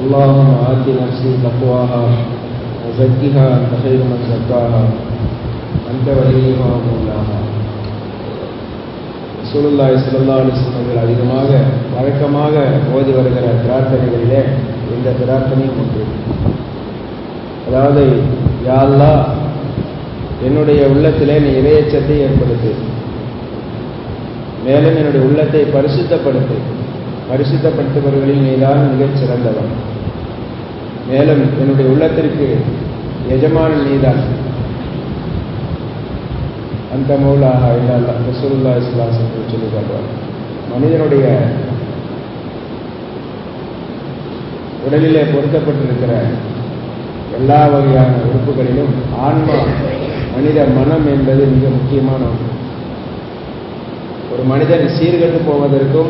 اللهم آت نفسي تقواها وزكها أنت خير من زكاها أنت وليها ومولاها ரசூலுல்லாஹி ஸல்லல்லாஹு அலைஹி வஸல்லம் அவர்கள் அதிகமாக வழக்கமாக ஓதி வருகிற பிரார்த்தனைகளிலே இந்த பிரார்த்தனையும் ஒன்று அதாவது யா அல்லாஹ் என்னுடைய உள்ளத்திலே நீ இரையச்சத்தை ஏற்படுத்து மேலும் என்னுடைய உள்ளத்தை பரிசுத்தப்படுத்து பரிசுத்தப்படுத்துபவர்களில் நீதான் மிகச் சிறந்தவன் மேலும் என்னுடைய உள்ளத்திற்கு எஜமான நீதான் அந்த மௌலாக இல்லா ரசூலுல்லா இஸ்லாஸ் என்று சொல்லி காட்டுவார் மனிதனுடைய உடலிலே பொருத்தப்பட்டிருக்கிற எல்லா வகையான உறுப்புகளிலும் ஆன்மா மனித மனம் என்பது மிக முக்கியமான ஒன்று ஒரு மனிதன் சீர்கட்டு போவதற்கும்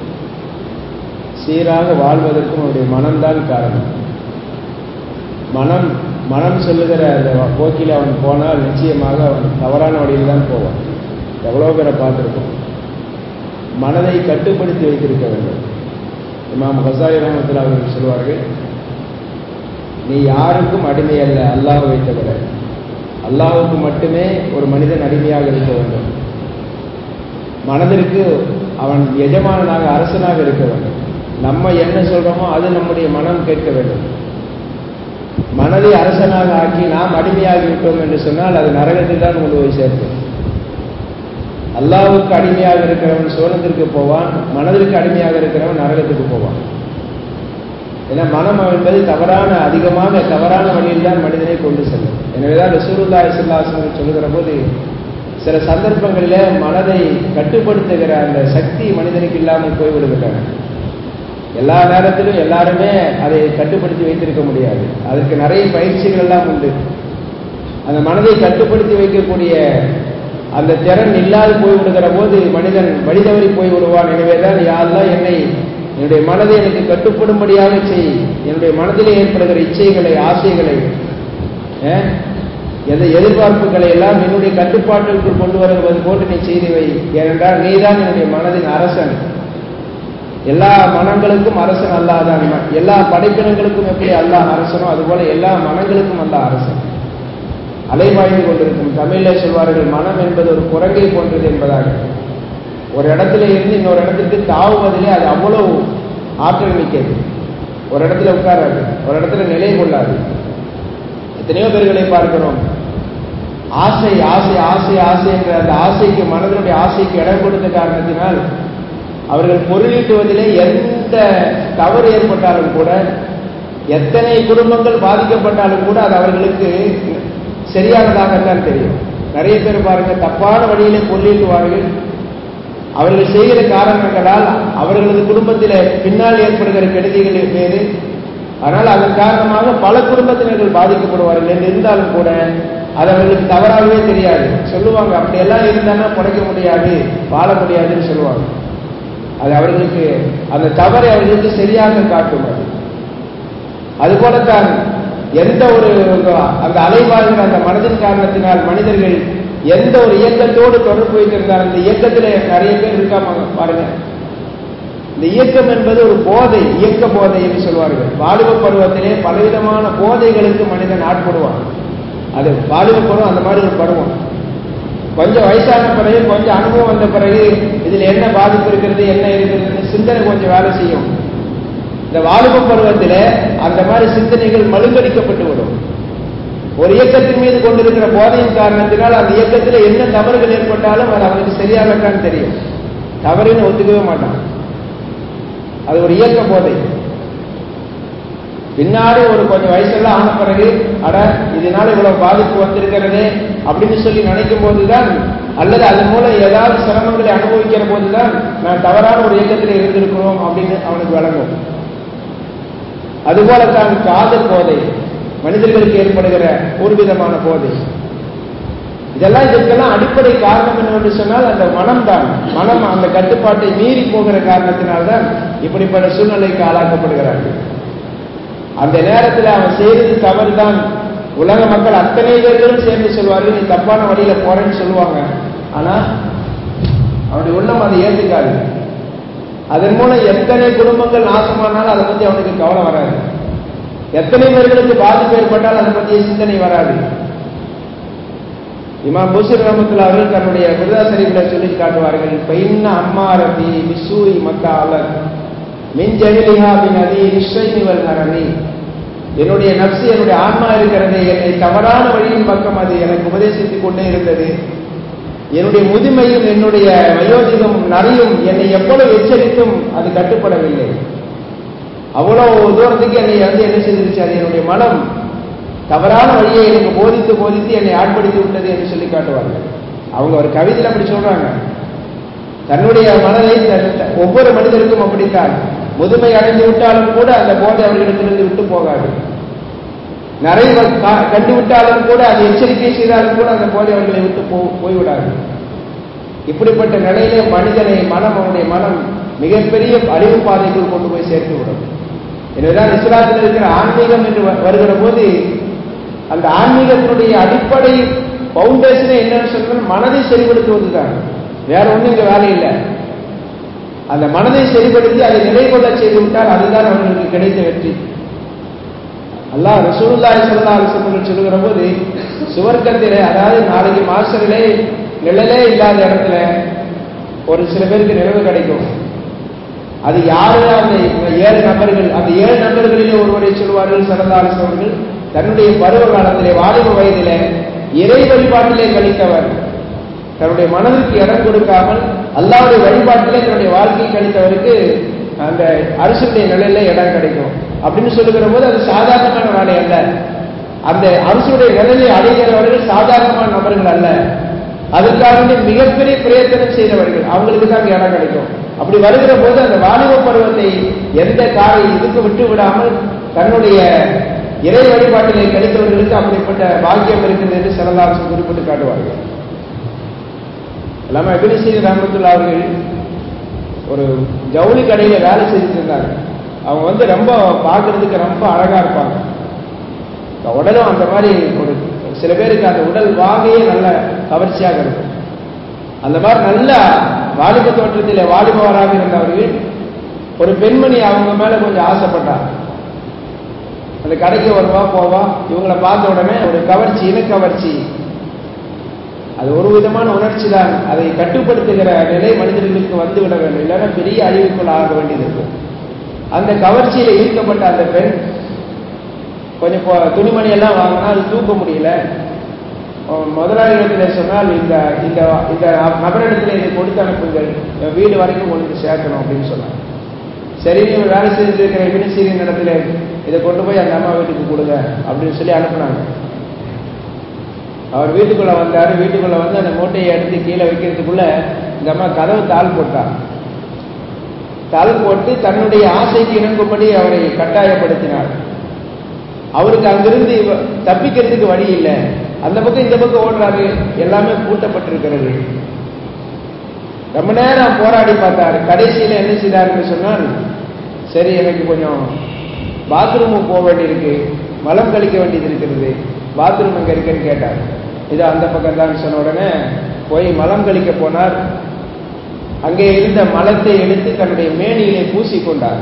சீராக வாழ்வதற்கும் அவருடைய மனம்தான் காரணம் மனம் மனம் சொல்லுகிற அந்த போக்கில் அவன் போனால் நிச்சயமாக அவன் தவறான வழியில் தான் போவான் எவ்வளோ பேரை பார்த்துருக்கோம் மனதை கட்டுப்படுத்தி வைத்திருக்க வேண்டும் இமாம் ஹசாரி ரஹமத்தில் அவர்கள் சொல்வார்கள் நீ யாருக்கும் அடிமை அல்ல அல்லாஹை தவிர அல்லாஹுக்கு மட்டுமே ஒரு மனிதன் அடிமையாக இருக்க வேண்டும் மனதிற்கு அவன் எஜமானனாக அரசனாக இருக்க வேண்டும் நம்ம என்ன சொல்றோமோ அது நம்முடைய மனம் கேட்க வேண்டும் மனதை அரசனாக ஆக்கி நாம் அடிமையாகி விட்டோம் என்று சொன்னால் அது நரகத்தில் தான் கொண்டு போய் சேர்க்கும் அல்லாவுக்கு அடிமையாக இருக்கிறவன் சோழத்திற்கு போவான் மனதிற்கு அடிமையாக இருக்கிறவன் நரகத்துக்கு போவான் ஏன்னா மனம் என்பது தவறான அதிகமாக தவறான வழியில் தான் மனிதனை கொண்டு செல்லும் எனவேதான் ரசூருல்லா இஸ்லாசன் சொல்லுகிற போது சில சந்தர்ப்பங்களிலே மனதை கட்டுப்படுத்துகிற அந்த சக்தி மனிதனுக்கு இல்லாமல் போய்விடுகின்றன எல்லா நேரத்திலும் எல்லாருமே அதை கட்டுப்படுத்தி வைத்திருக்க முடியாது அதற்கு நிறைய பயிற்சிகள் எல்லாம் உண்டு அந்த மனதை கட்டுப்படுத்தி வைக்கக்கூடிய அந்த திறன் இல்லாது போய்விடுகிற போது மனிதன் வழிதவறி போய் விடுவான் எனவேதான் யாரெல்லாம் என்னை என்னுடைய மனதை எனக்கு கட்டுப்படும்படியாக செய் என்னுடைய மனதிலே ஏற்படுகிற இச்சைகளை ஆசைகளை எதை எதிர்பார்ப்புகளை எல்லாம் என்னுடைய கட்டுப்பாட்டிற்குள் கொண்டு வருவது போன்று நீ செய்து வை ஏனென்றால் நீதான் என்னுடைய மனதின் அரசன் எல்லா மனங்களுக்கும் அரசன் அல்லாதான் எல்லா படைப்பினங்களுக்கும் எப்படி அல்லாஹ் அரசனோ அதுபோல எல்லா மனங்களுக்கும் அல்லாஹ் அரசன் அலைவாய்ந்து கொண்டிருக்கும் தமிழிலே சொல்வார்கள் மனம் என்பது ஒரு குரங்கை போன்றது என்பதாக ஒரு இடத்துல இருந்து இன்னொரு இடத்துக்கு தாவுவதிலே அது அவ்வளவு ஆற்றல் மிக்கது ஒரு இடத்துல உட்காராது ஒரு இடத்துல நிலை கொள்ளாது எத்தனையோ பேர்களை பார்க்கிறோம் ஆசை ஆசை ஆசை ஆசை என்ற அந்த ஆசைக்கு மனதனுடைய ஆசைக்கு இடம் கொடுத்த காரணத்தினால் அவர்கள் பொருளீட்டுவதிலே எந்த தவறு ஏற்பட்டாலும் கூட எத்தனை குடும்பங்கள் பாதிக்கப்பட்டாலும் கூட அது அவர்களுக்கு சரியானதாகத்தான் தெரியும் நிறைய பேர் பாருங்க தப்பான வழியிலே பொருளீட்டுவார்கள் அவர்கள் செய்கிற காரணங்களால் அவர்களது குடும்பத்தில் பின்னால் ஏற்படுகிற கெடுதிகள் வேறு ஆனால் அதன் காரணமாக பல குடும்பத்தினர்கள் பாதிக்கப்படுவார்கள் என்று இருந்தாலும் கூட அது அவர்களுக்கு தவறாகவே தெரியாது சொல்லுவாங்க அப்படியெல்லாம் இருந்தானா பிழைக்க முடியாது வாழ முடியாதுன்னு சொல்லுவாங்க அது அவர்களுக்கு அந்த தவறை அவர்களுக்கு சரியாக காட்டும் அது அதுபோலத்தான் எந்த ஒரு அந்த அலைவாழ்கிற அந்த மனதின் காரணத்தினால் மனிதர்கள் எந்த ஒரு இயக்கத்தோடு தொடர்பு வைத்திருந்தால் அந்த இயக்கத்தில் நிறைய பேர் இருக்காம பாருங்க இந்த இயக்கம் என்பது ஒரு போதை இயக்க போதை என்று சொல்வார்கள் வாலிப பருவத்திலே பலவிதமான போதைகளுக்கு மனிதன் ஆட்படுவான் அது வாலிப பருவம் அந்த மாதிரி ஒரு பருவம் கொஞ்சம் வயசான பிறகு கொஞ்சம் அனுபவம் வந்த பிறகு இதில் என்ன பாதிப்பு இருக்கிறது என்ன இருக்கிறது சிந்தனை கொஞ்சம் வேலை செய்யும் இந்த வாலிப பருவத்தில் அந்த மாதிரி சிந்தனைகள் மழுங்கடிக்கப்பட்டு விடும் ஒரு இயக்கத்தின் மீது கொண்டிருக்கிற போதையின் காரணத்தினால் அந்த இயக்கத்தில் என்ன தவறுகள் ஏற்பட்டாலும் அது அவனுக்கு சரியாகத்தான் தெரியும் தவறுன்னு ஒத்துக்கவே மாட்டான் அது ஒரு இயக்க போதை பின்னாடி ஒரு கொஞ்சம் வயசெல்லாம் ஆன பிறகு அட இதனால இவ்வளவு பாதிப்பு வந்திருக்கிறதே அப்படின்னு சொல்லி நினைக்கும் போதுதான் அல்லது அதன் மூலம் ஏதாவது சிரமங்களை அனுபவிக்கிற போதுதான் நான் தவறான ஒரு இயக்கத்தில் இருந்திருக்கிறோம் அப்படின்னு அவனுக்கு வழங்கும் அதுபோலத்தான் காதல் போதை மனிதர்களுக்கு ஏற்படுகிற ஒரு விதமான போதை இதெல்லாம் இதற்கெல்லாம் அடிப்படை காரணம் என்னவென்று சொன்னால் அந்த மனம்தான் மனம் அந்த கட்டுப்பாட்டை மீறி போகிற காரணத்தினால்தான் இப்படிப்பட்ட சூழ்நிலைக்கு ஆளாக்கப்படுகிறார்கள் அந்த நேரத்தில் அவன் செய்தது தவறுதான் உலக மக்கள் அத்தனை பேர்களும் சேர்ந்து சொல்வார்கள் நீ தப்பான வழியில போறேன்னு சொல்லுவாங்க ஆனா அவனுடைய உள்ளம் அதை ஏற்றுக்காது அதன் மூலம் எத்தனை குடும்பங்கள் நாசமானாலும் அதை பத்தி அவனுக்கு கவலை வராது எத்தனை பேர்களுக்கு பாதிப்பு ஏற்பட்டால் அதை பற்றிய சிந்தனை வராது இமாம் புஷர் ரஹமத்துல்லா அவர்கள் தன்னுடைய குருதா சரிவில் சொல்லி காட்டுவார்கள் பைன்ன அம்மாரதி விசூரி மக்கா அலர் மின்ஜெயிலிஹா பின் அதி ரிஷ்வைனிவல் ஹரணி என்னுடைய நப்சு என்னுடைய ஆன்மா இருக்கிறது என்னை தவறான வழியின் பக்கம் அது எனக்கு உபதேசித்துக் கொண்டே இருந்தது என்னுடைய முதுமையும் என்னுடைய வயோதிகமும் நரையும் என்னை எவ்வளவு எச்சரித்தும் அது கட்டுப்படவில்லை அவ்வளவு தூரத்துக்கு என்னை வந்து என்ன செய்திருச்சு அது என்னுடைய மனம் தவறான வழியை எனக்கு போதித்து போதித்து என்னை ஆட்படுத்தி விட்டது என்று சொல்லி காட்டுவார்கள் அவங்க ஒரு கவிதையில் அப்படி சொல்றாங்க தன்னுடைய மனதை ஒவ்வொரு மனிதருக்கும் அப்படித்தான் முதுமை அடைந்து விட்டாலும் கூட அந்த போதை அவர்களிடத்திலிருந்து விட்டு போகாது நிறைய கண்டு விட்டாலும் கூட அது எச்சரிக்கை செய்தாலும் கூட அந்த போதை அவர்களை விட்டு போ போய்விடாது இப்படிப்பட்ட நிலையிலே மனிதனை மனம் அவனுடைய மனம் மிகப்பெரிய அழிவு பாதைக்குள் கொண்டு போய் சேர்த்து விடும் எனவேதான் இஸ்லாத்தில் இருக்கிற ஆன்மீகம் என்று வருகிற போது அந்த ஆன்மீகத்தினுடைய அடிப்படை பவுண்டேஷனே என்னன்னு சொன்னால் மனதை சரிபடுத்துவது தான் வேற ஒன்றும் இங்க வேலை இல்லை அந்த மனதை சரிபடுத்தி அதை நிலை கொள்ள செய்து விட்டால் அதுதான் அவர்களுக்கு கிடைத்த வெற்றி அல்லாஹ் ரசூலுல்லாஹி ஸல்லல்லாஹு அலைஹி வஸல்லம் சொல்லுகிற போது சுவர்க்கத்திலே அதாவது நாளைக்கு மாசரிலே நிழலே இல்லாத இடத்துல ஒரு சில பேருக்கு நினைவு கிடைக்கும் அது யாரு அந்த ஏழு நபர்கள் அந்த ஏழு நபர்களிலே ஒருவரை சொல்வார்கள் சரதாரிஸ் அவர்கள் தன்னுடைய பருவ காலத்திலே வாலிப வயதிலே இறை வழிபாட்டிலே கழித்தவர் தன்னுடைய மனதிற்கு இடம் கொடுக்காமல் அல்லாவுடைய வழிபாட்டிலே தன்னுடைய வாழ்க்கை கழித்தவருக்கு அந்த அரசுடைய நிலையில இடம் கிடைக்கும் அப்படின்னு சொல்லுகிற போது அது சாதாரணமான வேலை அல்ல அந்த அரசுடைய நிலையை அடைகிறவர்கள் சாதாரணமான நபர்கள் அல்ல அதுக்காக மிகப்பெரிய பிரயத்தனம் செய்தவர்கள் அவங்களுக்கு தான் இடம் கிடைக்கும் அப்படி வருகிற போது அந்த வாலிப பருவத்தை எந்த காரை இதுக்கு விட்டு விடாமல் தன்னுடைய இறை வழிபாட்டிலே கிடைத்தவர்களுக்கு அப்படிப்பட்ட பாக்கியம் இருக்கிறது என்று சிறந்தாரசு குறிப்பிட்டு காட்டுவார்கள் எல்லாமே அபினிசீரி ரஹமத்துல்லா அவர்கள் ஒரு ஜவுளி கடையில வேலை செஞ்சுட்டு இருந்தாங்க அவங்க வந்து ரொம்ப பார்க்கறதுக்கு ரொம்ப அழகா இருப்பாங்க உடலும் அந்த மாதிரி ஒரு சில பேருக்கு அந்த உடல் வாகையே நல்ல கவர்ச்சியாக இருக்கும் அந்த மாதிரி நல்ல வாலிப தோற்றத்தில் வாலிபவராக இருந்தவர்கள் ஒரு பெண்மணி அவங்க மேல கொஞ்சம் ஆசைப்பட்டார் அந்த கடைக்கு வருவா போவா இவங்களை பார்த்த உடனே ஒரு கவர்ச்சி இனக்கவர்ச்சி அது ஒரு விதமான உணர்ச்சி தான் அதை கட்டுப்படுத்துகிற நிலை மனிதர்களுக்கு வந்து விட வேண்டும் இல்லைன்னா பெரிய அழிவுக்குள் ஆக வேண்டியது இருக்கும் அந்த கவர்ச்சியில ஈர்க்கப்பட்ட அந்த பெண் கொஞ்சம் துணிமணி எல்லாம் வாங்கினா அது தூக்க முடியல முதலாளியிடத்தில் சொன்னால் இந்த இந்த இந்த நபரிடத்தில் இதை கொடுத்து அனுப்புங்கள் வீடு வரைக்கும் கொண்டு சேர்க்கணும் அப்படின்னு சொன்னாங்க சரி நீ வேலை செஞ்சிருக்கிற வினிசீரின் இடத்துல இதை கொண்டு போய் அந்த அம்மா வீட்டுக்கு கொடுங்க அப்படின்னு சொல்லி அனுப்புனாங்க அவர் வீட்டுக்குள்ள வந்தாரு வீட்டுக்குள்ள வந்து அந்த மூட்டையை எடுத்து கீழே வைக்கிறதுக்குள்ள இந்த அம்மா கதவு தாள் போட்டார் தாள் போட்டு தன்னுடைய ஆசைக்கு இணங்கும்படி அவரை கட்டாயப்படுத்தினார் அவருக்கு அங்கிருந்து தப்பிக்கிறதுக்கு வழி இல்லை அந்த பக்கம் இந்த பக்கம் ஓடுறாரு எல்லாமே பூட்டப்பட்டிருக்கிறது ரொம்ப நேரம் போராடி பார்த்தாரு கடைசியில என்ன செய்தாருன்னு சொன்னால் சரி எனக்கு கொஞ்சம் பாத்ரூமுக்கு போக வேண்டியிருக்கு மலம் கழிக்க வேண்டியது இருக்கிறது பாத்ரூம் எங்க இருக்குன்னு கேட்டார் இது அந்த பக்கம் தான் சொன்ன உடனே போய் மலம் கழிக்க போனார் அங்கே இருந்த மலத்தை எடுத்து தன்னுடைய மேனியிலே பூசி கொண்டார்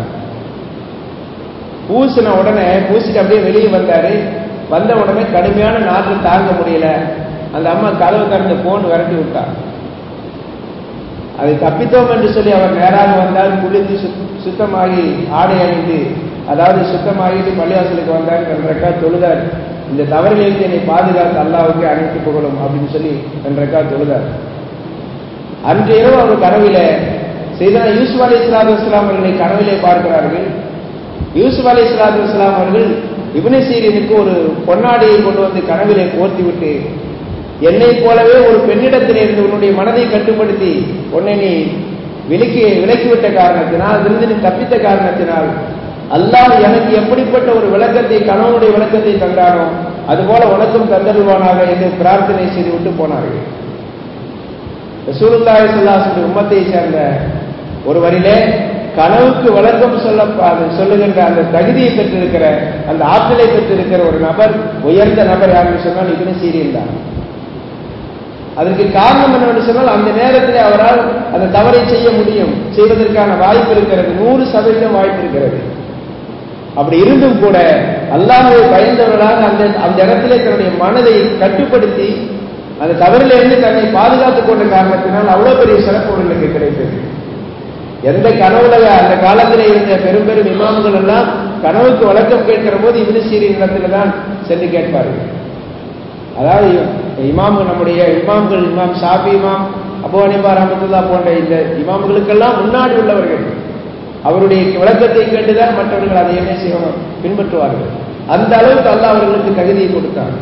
பூசின உடனே பூசிட்டு அப்படியே வெளியே வந்தாரு வந்த உடனே கடுமையான நாற்று தாங்க முடியல அந்த அம்மா கதவு திறந்து போன் விரட்டி விட்டார் அதை தப்பித்தோம் என்று சொல்லி அவர் நேராக வந்தால் குளித்து சுத்தமாகி ஆடை அணிந்து அதாவது சுத்தமாகிட்டு பள்ளிவாசலுக்கு வந்தார் ரெண்டரைக்கா தொழுதார் இந்த தவறிலிருந்து என்னை பாதுகாத்து அல்லாவுக்கு அனைத்து புகழும் அப்படின்னு சொல்லி ரெண்டரைக்கா தொழுதார் அன்று இரவு அவர் கனவில செய்தனா யூசுப் அலி இஸ்லாத்து இஸ்லாம் அவர்களை கனவிலே பார்க்கிறார்கள் யூசுப் அலி இஸ்லாத்து இஸ்லாம் அவர்கள் இப்னு சீரியனுக்கு ஒரு பொன்னாடியை கொண்டு வந்து கனவிலே போர்த்தி விட்டு என்னை போலவே ஒரு பெண்ணிடத்தில் இருந்து உன்னுடைய மனதை கட்டுப்படுத்தி உன்னை நீ விலக்கி விலக்கிவிட்ட காரணத்தினால் அதிலிருந்து நீ தப்பித்த காரணத்தினால் அல்லாஹ் எனக்கு எப்படிப்பட்ட ஒரு விளக்கத்தை கணவனுடைய விளக்கத்தை தந்தானோ அதுபோல உனக்கும் தந்தருவானாக என்று பிரார்த்தனை செய்து விட்டு போனார்கள் ரசூலுல்லாஹி ஸல்லல்லாஹு உம்மத்தை சேர்ந்த ஒருவரிலே கனவுக்கு விளக்கம் சொல்ல சொல்லுகின்ற அந்த தகுதியை பெற்றிருக்கிற அந்த ஆற்றலை பெற்றிருக்கிற ஒரு நபர் உயர்ந்த நபர் யாருன்னு சொன்னால் இப்னு சீரியன் தான் அதற்கு காரணம் என்னவென்று சொன்னால் அந்த நேரத்தில் அவரால் அந்த தவறை செய்ய முடியும் செய்வதற்கான வாய்ப்பு இருக்கிறது நூறு சதவீதம் வாய்ப்பு இருக்கிறது அப்படி இருந்தும் கூட அல்லாஹை பயந்தவர்களாக அந்த அந்த இடத்திலே தன்னுடைய மனதை கட்டுப்படுத்தி அந்த தவறிலிருந்து தன்னை பாதுகாத்துக் கொண்ட காரணத்தினால் அவ்வளவு பெரிய சிறப்பு அவர்களுக்கு கிடைத்தது எந்த கனவுல அந்த காலத்தில் இருந்த பெரும் பெரும் இமாம்கள் எல்லாம் கனவுக்கு வழக்கம் கேட்கிற போது இவனு சீரின் இடத்துல தான் சென்று கேட்பார்கள் அதாவது இமாம்கள் நம்முடைய இமாம்கள் இமாம் ஷாபி இமாம் அபு அனிபா ரஹமத்துல்லா போன்ற இந்த இமாம்களுக்கெல்லாம் முன்னாடி உள்ளவர்கள் அவருடைய விளக்கத்தை கேட்டுதான் மற்றவர்கள் அதை என்ன செய்வாங்க பின்பற்றுவார்கள் அந்த அளவுக்கு அல்லாஹ் அவர்களுக்கு தகுதியை கொடுத்தார்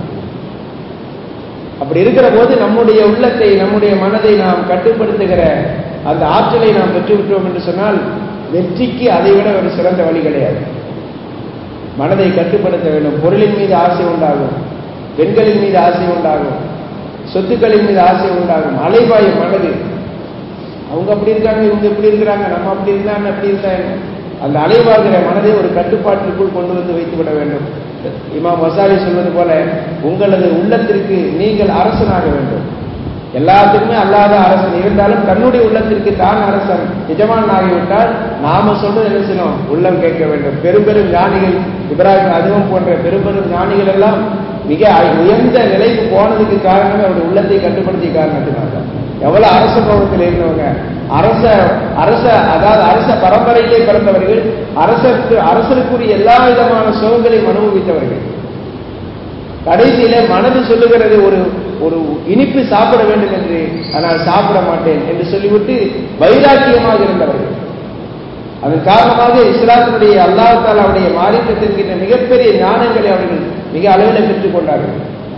அப்படி இருக்கிற போது நம்முடைய உள்ளத்தை நம்முடைய மனதை நாம் கட்டுப்படுத்துகிற அந்த ஆற்றலை நாம் பெற்றுவிட்டோம் என்று சொன்னால் வெற்றிக்கு அதை விட ஒரு சிறந்த வழி கிடையாது மனதை கட்டுப்படுத்த வேண்டும் பொருளின் மீது ஆசை உண்டாகும் பெண்களின் மீது ஆசை உண்டாகும் சொத்துக்களின் மீது ஆசை உண்டாகும் அலைபாயும் மனது அவங்க அப்படி இருக்காங்க இவங்க இப்படி இருக்கிறாங்க நம்ம அப்படி இருந்தா என்ன அப்படி இருந்தா என்ன அந்த அலைவாகிற மனதை ஒரு கட்டுப்பாட்டிற்குள் கொண்டு வந்து வைத்து விட வேண்டும் இமாம் வசாலி சொல்வது போல உங்களது உள்ளத்திற்கு நீங்கள் அரசனாக வேண்டும் எல்லாத்துக்குமே அல்லாத அரசன் இருந்தாலும் தன்னுடைய உள்ளத்திற்கு தான் அரசன் எஜமான் ஆகிவிட்டால் நாம சொல்றது என்ன செய்யணும் உள்ளம் கேட்க வேண்டும் பெரும் பெரும் ஞானிகள் இப்ராஹிம் அதுவும் போன்ற பெரும் பெரும் ஞானிகள் எல்லாம் மிக உயர்ந்த நிலைக்கு போனதுக்கு காரணமே அவருடைய உள்ளத்தை கட்டுப்படுத்திய காரணத்தினால எவ்வளவு அரச பருவத்தில் இருந்தவங்க அரச அரச அதாவது அரச பரம்பரையிலே பிறந்தவர்கள் அரசருக்கு அரசருக்குரிய எல்லா விதமான சுகங்களையும் அனுபவித்தவர்கள் கடைசியில மனது சொல்லுகிறது ஒரு ஒரு இனிப்பு சாப்பிட வேண்டும் என்று ஆனால் சாப்பிட மாட்டேன் என்று சொல்லிவிட்டு வைராக்கியமாக இருந்தவர்கள் அதன் காரணமாக இஸ்லாத்தினுடைய அல்லாஹாலாவுடைய மாறிக்கத்திற்கின்ற மிகப்பெரிய ஞானங்களை அவர்கள் மிக அளவில் பெற்றுக் கொண்டார்கள்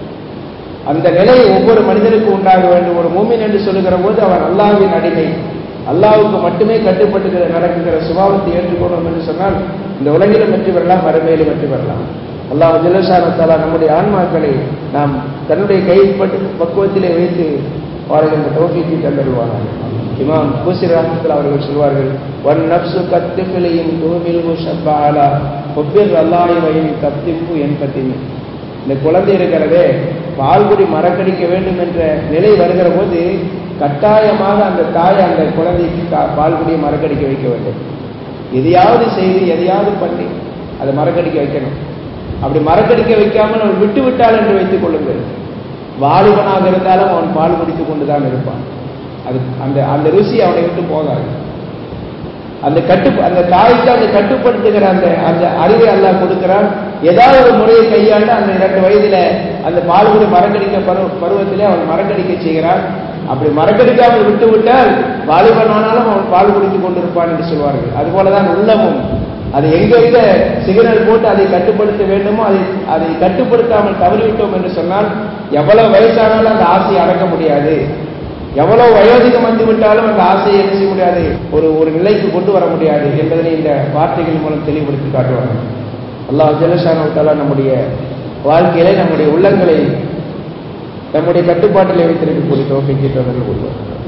அந்த நிலை ஒவ்வொரு மனிதனுக்கும் உண்டாக வேண்டும் ஒரு மூமின் என்று சொல்லுகிற போது அவன் அல்லாஹ்வின் அடிமை அல்லாவுக்கு மட்டுமே கட்டுப்பட்டு நடக்குகிற சுபாவத்தை ஏற்றுக்கொள்ளும் என்று சொன்னால் இந்த உலகிலும் வெற்றி பெறலாம் மறுமையிலும் வெற்றி பெறலாம் அல்லாஹ் ஜில்லசானத்தாலா நம்முடைய ஆன்மாக்களை நாம் தன்னுடைய கைப்பட்டு பக்குவத்திலே வைத்து வாழ்கின்ற தோஃபிக்கு தந்தருவார்கள் இமாம் பூசிர் ரஹமத்தில் அவர்கள் சொல்வார்கள் ஒன் நப்சு கத்திஃபிலையும் தூமில் ஷப்பாலா ஒப்பிர் அல்லாஹிவையும் தப்திப்பு என்பத்தின் இந்த குழந்தை இருக்கிறதே பால்குடி மறக்கடிக்க வேண்டும் என்ற நிலை வருகிற போது கட்டாயமாக அந்த தாய் அந்த குழந்தைக்கு பால்குடியை மறக்கடிக்க வைக்க வேண்டும் எதையாவது செய்து எதையாவது பண்ணி அதை மறக்கடிக்க வைக்கணும் அப்படி மறக்கடிக்க வைக்காமல் அவன் விட்டு விட்டாள் என்று வைத்துக் கொள்ளுங்கள் வாலிபனாக இருந்தாலும் அவன் பால் குடித்துக் கொண்டுதான் இருப்பான் அது அந்த அந்த ருசி அவனை விட்டு போகாது அந்த கட்டு அந்த தாய்க்கு அந்த கட்டுப்படுத்துகிற அந்த அந்த அறிவை அல்லாஹ் கொடுக்கிறான் ஏதாவது ஒரு முறையை கையாண்டு அந்த இரண்டு வயதுல அந்த பால்குடி மரக்கடிக்க பருவ பருவத்திலே அவன் மரக்கடிக்க செய்கிறான் அப்படி மரக்கடிக்காமல் விட்டு விட்டால் வாலிபனானாலும் அவன் பால் குடித்துக் கொண்டிருப்பான் என்று சொல்வார்கள் அதுபோலதான் உள்ளமும் அது எங்கெங்க சிக்னல் போட்டு அதை கட்டுப்படுத்த வேண்டுமோ அதை அதை கட்டுப்படுத்தாமல் தவறிவிட்டோம் என்று சொன்னால் எவ்வளவு வயசானாலும் அந்த ஆசையை அடக்க முடியாது எவ்வளவு வயோதிகம் வந்து விட்டாலும் அந்த ஆசையை என்ன செய்ய முடியாது ஒரு ஒரு நிலைக்கு கொண்டு வர முடியாது என்பதனை இந்த வார்த்தைகள் மூலம் தெளிவுபடுத்தி காட்டுவாங்க அல்லாஹ் ஜலசானவத்தாலா நம்முடைய வாழ்க்கையில நம்முடைய உள்ளங்களை நம்முடைய கட்டுப்பாட்டில் வைத்திருக்கக்கூடிய தோப்பிக்கு தொடர்பு கொள்வார்